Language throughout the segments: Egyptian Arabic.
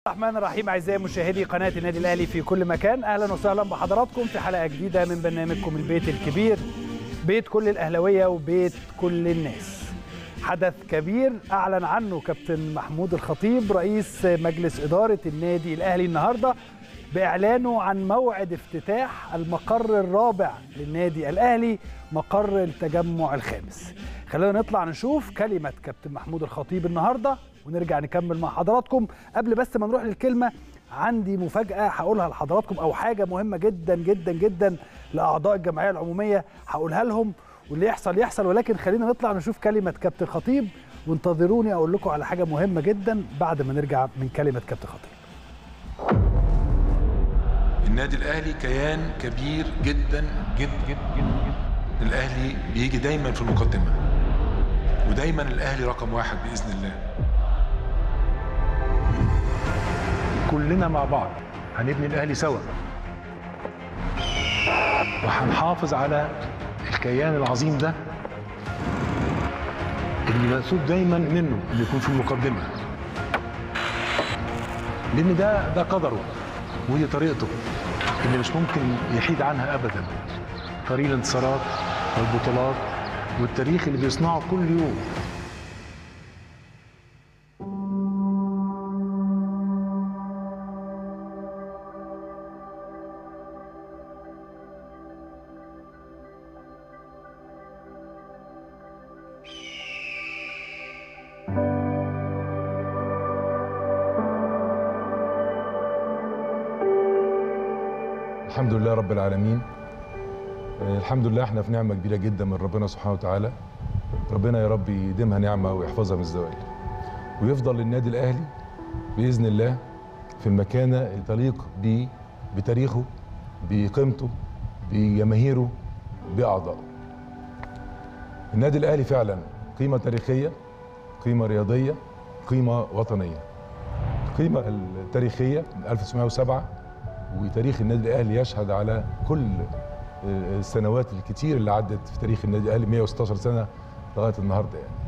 الرحمن الرحيم اعزائي مشاهدي قناه النادي الاهلي في كل مكان اهلا وسهلا بحضراتكم في حلقه جديده من برنامجكم البيت الكبير بيت كل الاهلاويه وبيت كل الناس حدث كبير اعلن عنه كابتن محمود الخطيب رئيس مجلس اداره النادي الاهلي النهارده باعلانه عن موعد افتتاح المقر الرابع للنادي الاهلي مقر التجمع الخامس خلينا نطلع نشوف كلمه كابتن محمود الخطيب النهارده ونرجع نكمل مع حضراتكم قبل بس ما نروح للكلمه عندي مفاجاه هقولها لحضراتكم او حاجه مهمه جدا جدا جدا لاعضاء الجمعيه العموميه هقولها لهم واللي يحصل يحصل ولكن خلينا نطلع نشوف كلمه كابتن خطيب وانتظروني اقول لكم على حاجه مهمه جدا بعد ما نرجع من كلمه كابتن خطيب النادي الاهلي كيان كبير جدا جدا جدا جدا الاهلي بيجي دايما في المقدمه ودايما الاهلي رقم واحد باذن الله كلنا مع بعض هنبني الاهلي سوا وهنحافظ على الكيان العظيم ده اللي منسوب دايما منه اللي يكون في المقدمه لان ده ده قدره ودي طريقته اللي مش ممكن يحيد عنها ابدا طريق الانتصارات والبطولات والتاريخ اللي بيصنعه كل يوم الحمد لله رب العالمين آه، الحمد لله احنا في نعمه كبيره جدا من ربنا سبحانه وتعالى ربنا يا رب يديمها نعمه ويحفظها من الزوال ويفضل النادي الاهلي باذن الله في المكانه اللي تليق بيه بتاريخه بقيمته بجماهيره باعضائه النادي الاهلي فعلا قيمه تاريخيه قيمه رياضيه قيمه وطنيه القيمه التاريخيه من 1907 وتاريخ النادي الاهلي يشهد على كل السنوات الكتير اللي عدت في تاريخ النادي الاهلي 116 سنه لغايه النهارده يعني.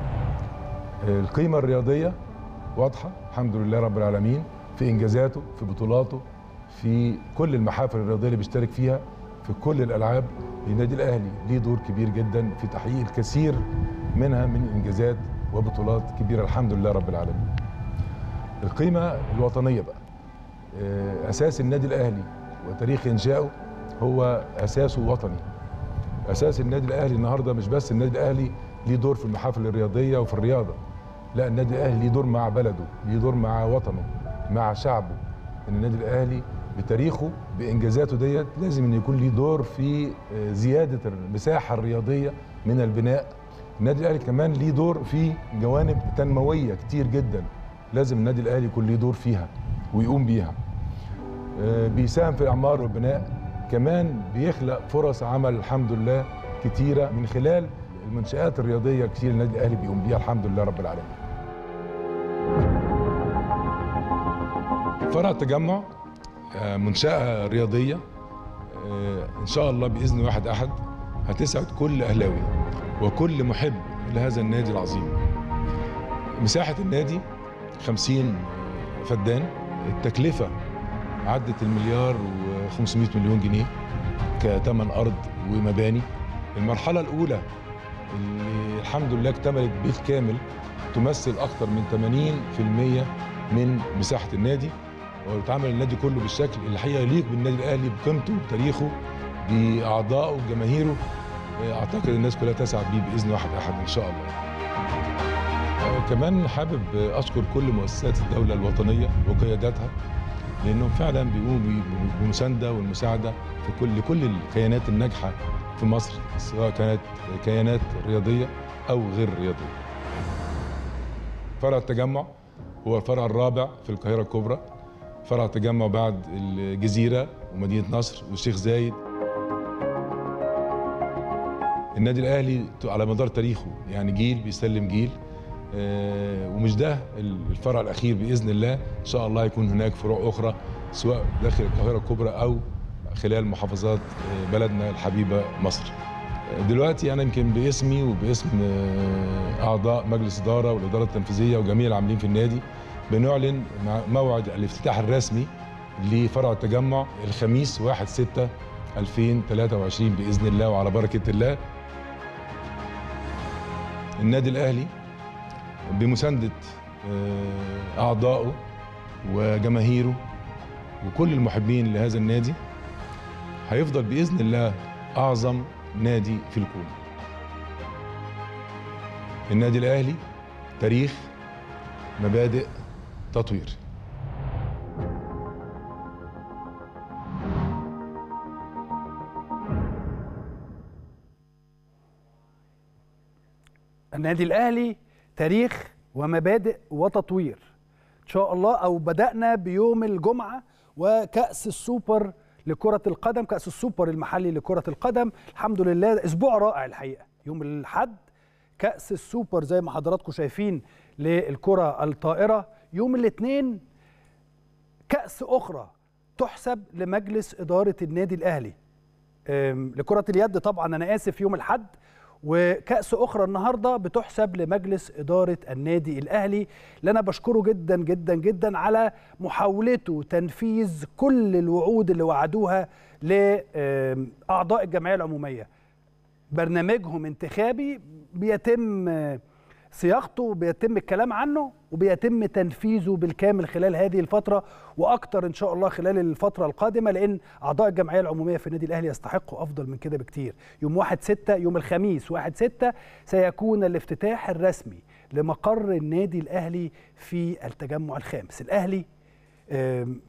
القيمه الرياضيه واضحه الحمد لله رب العالمين في انجازاته في بطولاته في كل المحافل الرياضيه اللي بيشترك فيها في كل الالعاب النادي الاهلي ليه دور كبير جدا في تحقيق الكثير منها من انجازات وبطولات كبيره الحمد لله رب العالمين. القيمه الوطنيه بقى اساس النادي الاهلي وتاريخ انشائه هو اساسه وطني اساس النادي الاهلي النهارده مش بس النادي الاهلي ليه دور في المحافل الرياضيه وفي الرياضه لا النادي الاهلي ليه دور مع بلده ليه دور مع وطنه مع شعبه ان النادي الاهلي بتاريخه بانجازاته ديت لازم ان يكون ليه دور في زياده المساحه الرياضيه من البناء النادي الاهلي كمان ليه دور في جوانب تنمويه كتير جدا لازم النادي الاهلي يكون ليه دور فيها ويقوم بيها بيساهم في الاعمار والبناء كمان بيخلق فرص عمل الحمد لله كتيره من خلال المنشات الرياضيه كتير النادي الاهلي بيقوم بيها الحمد لله رب العالمين فرع التجمع منشاه رياضيه ان شاء الله باذن واحد احد هتسعد كل اهلاوي وكل محب لهذا النادي العظيم مساحه النادي 50 فدان التكلفة عدت المليار و500 مليون جنيه كثمن أرض ومباني المرحلة الأولى اللي الحمد لله اكتملت بالكامل تمثل أكثر من 80% من مساحة النادي ويتعامل النادي كله بالشكل اللي الحقيقة يليق بالنادي الأهلي بقيمته بتاريخه بأعضائه وجماهيره أعتقد الناس كلها تسعد بيه بإذن واحد أحد إن شاء الله كمان حابب اشكر كل مؤسسات الدوله الوطنيه وقياداتها لانهم فعلا بيقوموا بالمسانده والمساعده في كل لكل الكيانات الناجحه في مصر سواء كانت كيانات رياضيه او غير رياضيه. فرع التجمع هو الفرع الرابع في القاهره الكبرى. فرع التجمع بعد الجزيره ومدينه نصر والشيخ زايد. النادي الاهلي على مدار تاريخه يعني جيل بيسلم جيل آه ومش ده الفرع الاخير باذن الله ان شاء الله يكون هناك فروع اخرى سواء داخل القاهره الكبرى او خلال محافظات آه بلدنا الحبيبه مصر. آه دلوقتي انا يمكن باسمي وباسم اعضاء مجلس اداره والاداره التنفيذيه وجميع العاملين في النادي بنعلن مع- موعد الافتتاح الرسمي لفرع التجمع الخميس 1 6 2023 باذن الله وعلى بركه الله النادي الاهلي بمسانده آه، اعضائه وجماهيره وكل المحبين لهذا النادي هيفضل باذن الله اعظم نادي في الكون النادي الاهلي تاريخ مبادئ تطوير النادي الاهلي تاريخ ومبادئ وتطوير ان شاء الله او بدانا بيوم الجمعه وكاس السوبر لكره القدم كاس السوبر المحلي لكره القدم الحمد لله اسبوع رائع الحقيقه يوم الاحد كاس السوبر زي ما حضراتكم شايفين للكره الطائره يوم الاثنين كاس اخرى تحسب لمجلس اداره النادي الاهلي أم، لكرة اليد طبعا أنا آسف يوم الحد وكأس أخرى النهاردة بتحسب لمجلس إدارة النادي الأهلي اللي أنا بشكره جدا جدا جدا على محاولته تنفيذ كل الوعود اللي وعدوها لأعضاء الجمعية العمومية برنامجهم انتخابي بيتم آه، صياغته وبيتم الكلام عنه وبيتم تنفيذه بالكامل خلال هذه الفترة وأكتر إن شاء الله خلال الفترة القادمة لأن أعضاء الجمعية العمومية في النادي الأهلي يستحقوا أفضل من كده بكتير يوم 1 6 يوم الخميس 1 6 سيكون الافتتاح الرسمي لمقر النادي الأهلي في التجمع الخامس الأهلي آم،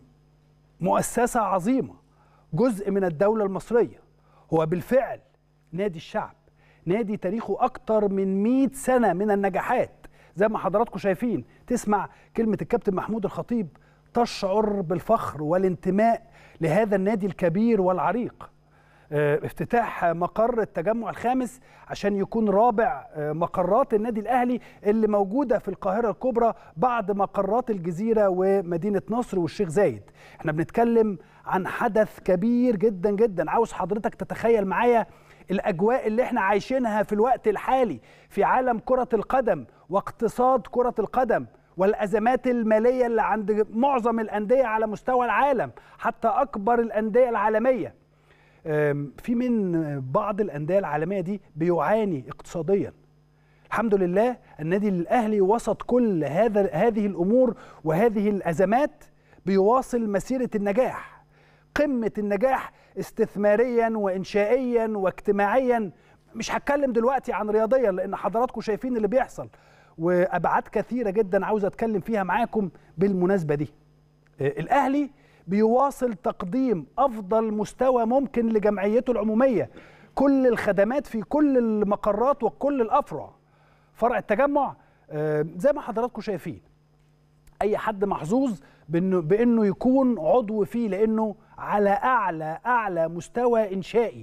مؤسسة عظيمة جزء من الدولة المصرية هو بالفعل نادي الشعب نادي تاريخه أكتر من 100 سنة من النجاحات زي ما حضراتكم شايفين تسمع كلمة الكابتن محمود الخطيب تشعر بالفخر والانتماء لهذا النادي الكبير والعريق آه، افتتاح مقر التجمع الخامس عشان يكون رابع آه، مقرات النادي الاهلي اللي موجوده في القاهره الكبرى بعد مقرات الجزيره ومدينه نصر والشيخ زايد احنا بنتكلم عن حدث كبير جدا جدا عاوز حضرتك تتخيل معايا الاجواء اللي احنا عايشينها في الوقت الحالي في عالم كره القدم واقتصاد كره القدم والازمات الماليه اللي عند معظم الانديه على مستوى العالم حتى اكبر الانديه العالميه أم، في من بعض الانديه العالميه دي بيعاني اقتصاديا الحمد لله النادي الاهلي وسط كل هذا هذه الامور وهذه الازمات بيواصل مسيره النجاح قمه النجاح استثماريا وانشائيا واجتماعيا مش هتكلم دلوقتي عن رياضيا لان حضراتكم شايفين اللي بيحصل وابعاد كثيره جدا عاوز اتكلم فيها معاكم بالمناسبه دي آه، الاهلي بيواصل تقديم افضل مستوى ممكن لجمعيته العموميه كل الخدمات في كل المقرات وكل الافرع فرع التجمع آه، زي ما حضراتكم شايفين اي حد محظوظ بانه بانه يكون عضو فيه لانه على اعلى اعلى مستوى انشائي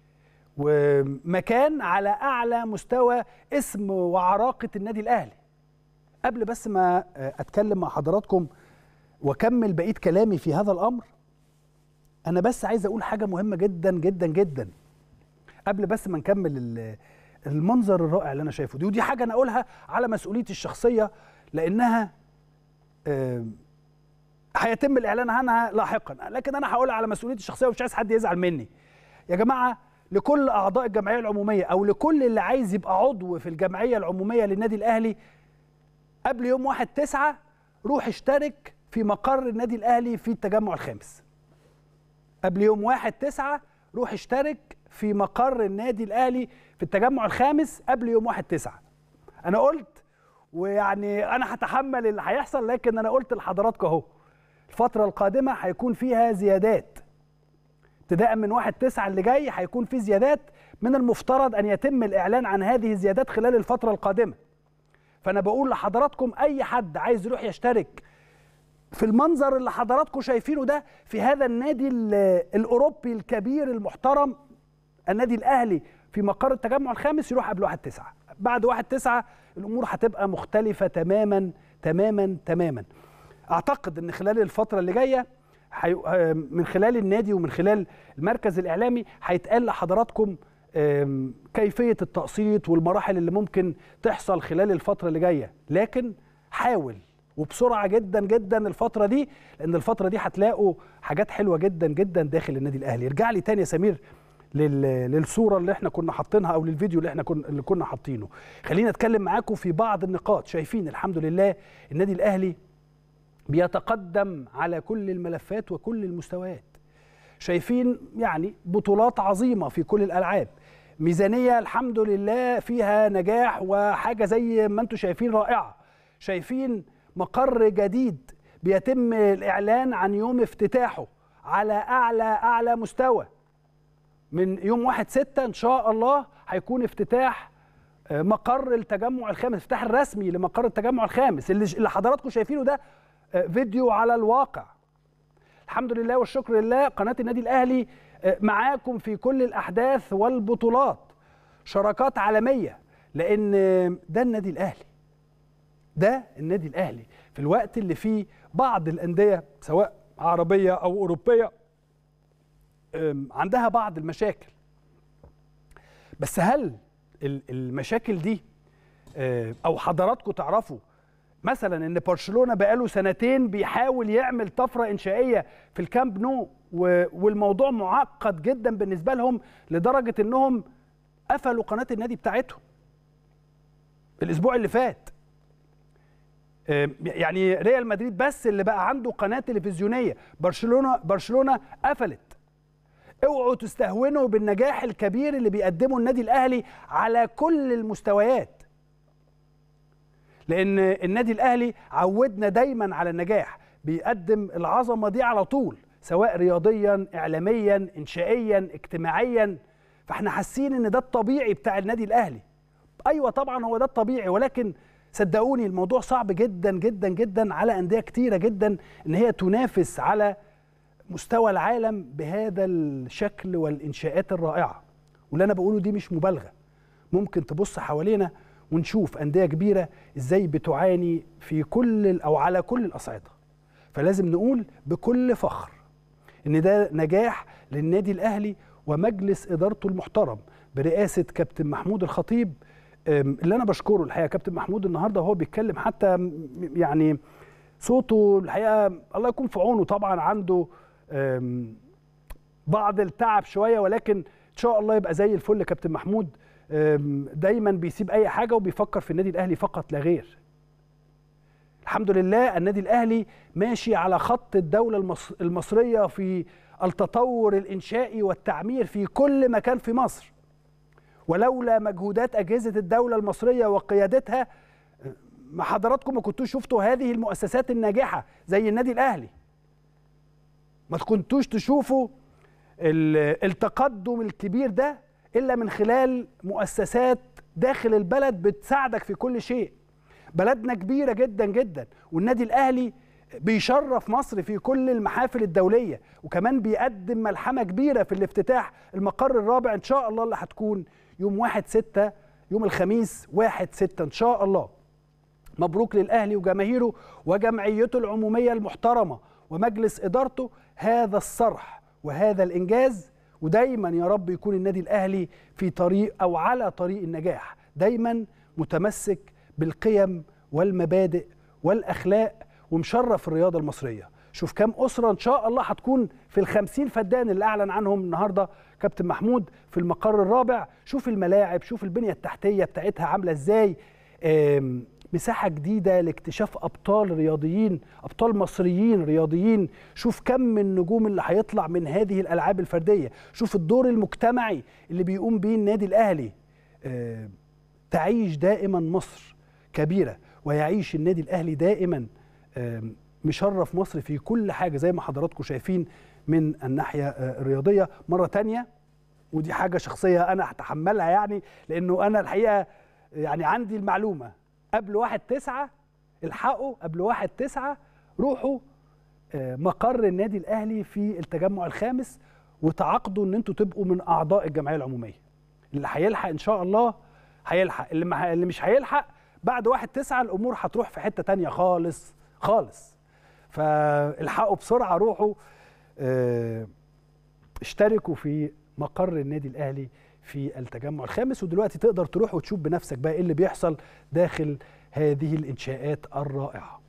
ومكان على اعلى مستوى اسم وعراقه النادي الاهلي قبل بس ما آه، اتكلم مع حضراتكم واكمل بقيه كلامي في هذا الامر انا بس عايز اقول حاجه مهمه جدا جدا جدا قبل بس ما نكمل ال- المنظر الرائع اللي انا شايفه دي ودي حاجه انا اقولها على مسؤوليتي الشخصيه لانها آه، هيتم الاعلان عنها لاحقا لكن انا هقولها على مسؤوليتي الشخصيه ومش عايز حد يزعل مني يا جماعه لكل اعضاء الجمعيه العموميه او لكل اللي عايز يبقى عضو في الجمعيه العموميه للنادي الاهلي قبل يوم 1 9 روح اشترك في مقر النادي الاهلي في التجمع الخامس قبل يوم 1 9 روح اشترك في مقر النادي الاهلي في التجمع الخامس قبل يوم 1 9 انا قلت ويعني انا هتحمل اللي هيحصل لكن انا قلت لحضراتكم اهو الفتره القادمه هيكون فيها زيادات ابتداء من 1 9 اللي جاي هيكون في زيادات من المفترض ان يتم الاعلان عن هذه الزيادات خلال الفتره القادمه فانا بقول لحضراتكم اي حد عايز يروح يشترك في المنظر اللي حضراتكم شايفينه ده في هذا النادي ال- الاوروبي الكبير المحترم النادي الاهلي في مقر التجمع الخامس يروح قبل 1 9 بعد 1 9 الامور هتبقى مختلفه تماما تماما تماما اعتقد ان خلال الفتره اللي جايه حي... آه، من خلال النادي ومن خلال المركز الاعلامي هيتقال لحضراتكم آم، كيفيه التقسيط والمراحل اللي ممكن تحصل خلال الفتره اللي جايه لكن حاول وبسرعه جدا جدا الفتره دي لان الفتره دي هتلاقوا حاجات حلوه جدا جدا داخل النادي الاهلي ارجع لي تاني يا سمير لل- للصوره اللي احنا كنا حاطينها او للفيديو اللي احنا كنا اللي كنا حاطينه خلينا اتكلم معاكم في بعض النقاط شايفين الحمد لله النادي الاهلي بيتقدم على كل الملفات وكل المستويات شايفين يعني بطولات عظيمه في كل الالعاب ميزانيه الحمد لله فيها نجاح وحاجه زي ما انتم شايفين رائعه شايفين مقر جديد بيتم الاعلان عن يوم افتتاحه على اعلى اعلى مستوى من يوم 1 6 ان شاء الله هيكون افتتاح آه، مقر التجمع الخامس الافتتاح الرسمي لمقر التجمع الخامس اللي اللي حضراتكم شايفينه ده آه، فيديو على الواقع الحمد لله والشكر لله قناة النادي الأهلي آه، معاكم في كل الأحداث والبطولات شراكات عالمية لأن آه، ده النادي الأهلي ده النادي الأهلي في الوقت اللي فيه بعض الأندية سواء عربية أو أوروبية آم، عندها بعض المشاكل بس هل ال- المشاكل دي آه، او حضراتكم تعرفوا مثلا ان برشلونه بقاله سنتين بيحاول يعمل طفره انشائيه في الكامب نو و- والموضوع معقد جدا بالنسبه لهم لدرجه انهم قفلوا قناه النادي بتاعتهم الاسبوع اللي فات آه، يعني ريال مدريد بس اللي بقى عنده قناه تلفزيونيه برشلونه برشلونه قفلت اوعوا تستهونوا بالنجاح الكبير اللي بيقدمه النادي الاهلي على كل المستويات لان النادي الاهلي عودنا دايما على النجاح بيقدم العظمه دي على طول سواء رياضيا اعلاميا انشائيا اجتماعيا فاحنا حاسين ان ده الطبيعي بتاع النادي الاهلي ايوه طبعا هو ده الطبيعي ولكن صدقوني الموضوع صعب جدا جدا جدا على انديه كتيره جدا ان هي تنافس على مستوى العالم بهذا الشكل والانشاءات الرائعه واللي انا بقوله دي مش مبالغه ممكن تبص حوالينا ونشوف انديه كبيره ازاي بتعاني في كل ال- او على كل الاصعده فلازم نقول بكل فخر ان ده نجاح للنادي الاهلي ومجلس ادارته المحترم برئاسه كابتن محمود الخطيب أم، اللي انا بشكره الحقيقه كابتن محمود النهارده وهو بيتكلم حتى م- يعني صوته الحقيقه الله يكون في عونه طبعا عنده أم، بعض التعب شويه ولكن ان شاء الله يبقى زي الفل كابتن محمود أم، دايما بيسيب اي حاجه وبيفكر في النادي الاهلي فقط لا غير الحمد لله النادي الاهلي ماشي على خط الدوله المص- المصريه في التطور الانشائي والتعمير في كل مكان في مصر ولولا مجهودات اجهزه الدوله المصريه وقيادتها ما حضراتكم ما كنتوش شفتوا هذه المؤسسات الناجحه زي النادي الاهلي ما كنتوش تشوفوا ال- التقدم الكبير ده الا من خلال مؤسسات داخل البلد بتساعدك في كل شيء بلدنا كبيره جدا جدا والنادي الاهلي بيشرف مصر في كل المحافل الدوليه وكمان بيقدم ملحمه كبيره في الافتتاح المقر الرابع ان شاء الله اللي هتكون يوم 1 6 يوم الخميس 1 6 ان شاء الله مبروك للاهلي وجماهيره وجمعيته العموميه المحترمه ومجلس ادارته هذا الصرح وهذا الانجاز ودايما يا رب يكون النادي الاهلي في طريق او على طريق النجاح دايما متمسك بالقيم والمبادئ والاخلاق ومشرف الرياضه المصريه شوف كم اسره ان شاء الله هتكون في الخمسين فدان اللي اعلن عنهم النهارده كابتن محمود في المقر الرابع شوف الملاعب شوف البنيه التحتيه بتاعتها عامله ازاي آم، مساحه جديده لاكتشاف ابطال رياضيين ابطال مصريين رياضيين شوف كم من النجوم اللي هيطلع من هذه الالعاب الفرديه شوف الدور المجتمعي اللي بيقوم بيه النادي الاهلي آم، تعيش دائما مصر كبيره ويعيش النادي الاهلي دائما آم، مشرف مصر في كل حاجه زي ما حضراتكم شايفين من الناحيه آه، الرياضيه مره تانية ودي حاجه شخصيه انا هتحملها يعني لانه انا الحقيقه يعني عندي المعلومه قبل واحد تسعة الحقوا قبل واحد تسعة روحوا آه، مقر النادي الاهلي في التجمع الخامس وتعاقدوا ان انتوا تبقوا من اعضاء الجمعيه العموميه اللي هيلحق ان شاء الله هيلحق اللي, ما اللي مش هيلحق بعد واحد تسعة الامور هتروح في حته تانية خالص خالص فالحقوا بسرعه روحوا آه، اشتركوا في مقر النادي الاهلي في التجمع الخامس ودلوقتي تقدر تروح وتشوف بنفسك بقى ايه اللي بيحصل داخل هذه الانشاءات الرائعه